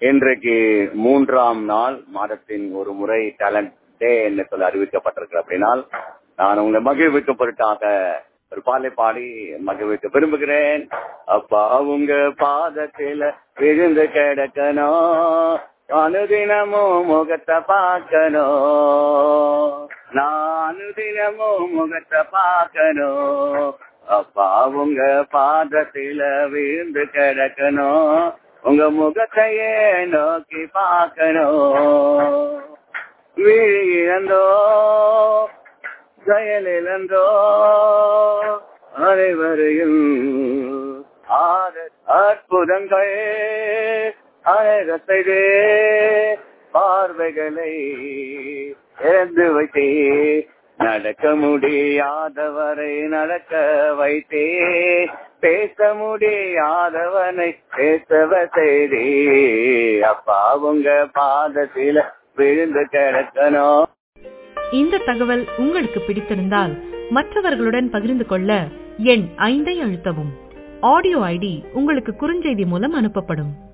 இன்றைக்கு மூன்றாம் நாள் மாதத்தின் ஒரு முறை டேலண்ட் டே என்று சொல்ல அறிவிக்கப்பட்டிருக்கு அப்படின்னால் நான் உங்களை மகிழ்விக்க பொருட்டாக ஒரு பாலை பாடி மகிழ்விக்க விரும்புகிறேன் அப்பா உங்க பாதத்தில விழுந்து கிடக்கணும் அனுதினமும் முகத்தை பார்க்கணும் நான் தினமும் முகத்தை பார்க்கணும் அப்பா உங்க பாதத்தில விழுந்து கிடக்கணும் உங்க முகத்தையே நோக்கி பார்க்கணும் விழி இழந்தோ செயல் இழந்தோ அனைவரையும் ஆறு அற்புதங்கள் அழகத்தைதே பார்வைகளை இழந்து வைத்தே நடக்க முடியாதவரை நடக்க வைத்தே பேச முடியாதவனை பேசவ செய்தே அப்பா உங்க பாதத்தில விழுந்து கிடக்கணும் இந்த தகவல் உங்களுக்கு பிடித்திருந்தால் மற்றவர்களுடன் பகிர்ந்து கொள்ள எண் ஐந்தை அழுத்தவும் ஆடியோ ஐடி உங்களுக்கு குறுஞ்செய்தி மூலம் அனுப்பப்படும்